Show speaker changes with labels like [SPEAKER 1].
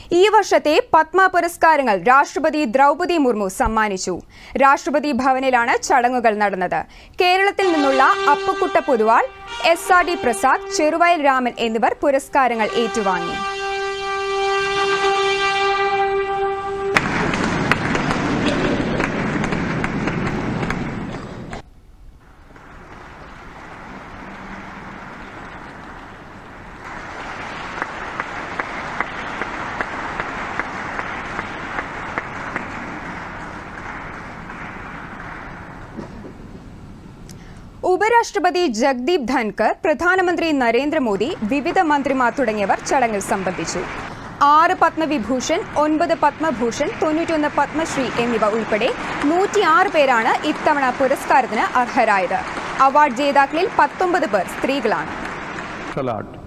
[SPEAKER 1] ഈ വർഷത്തെ പത്മ പുരസ്കാരങ്ങൾ രാഷ്ട്രപതി ദ്രൗപദി മുർമു സമ്മാനിച്ചു രാഷ്ട്രപതി ഭവനിലാണ് ചടങ്ങുകൾ നടന്നത് കേരളത്തിൽ നിന്നുള്ള Appukutta Poduval S R D Prasad Cheruvayal Raman എന്നിവർ പുരസ്കാരങ്ങൾ ഏറ്റുവാങ്ങി ഉപരാഷ്ട്രപതി ജഗ്ദീപ് ധൻകർ പ്രധാനമന്ത്രി നരേന്ദ്രമോദി വിവിധ മന്ത്രിമാർ തുടങ്ങിയവർ ചടങ്ങിൽ സംബന്ധിച്ചു ആറ് പത്മവിഭൂഷൺ ഒൻപത് പത്മഭൂഷൺ തൊണ്ണൂറ്റൊന്ന് പത്മശ്രീ എന്നിവ ഉൾപ്പെടെ നൂറ്റിയാറ് പേരാണ് ഇത്തവണ പുരസ്കാരത്തിന് അർഹരായത് അവാർഡ് ജേതാക്കളിൽ പത്തൊമ്പത് പേർ സ്ത്രീകളാണ്
[SPEAKER 2] a lot.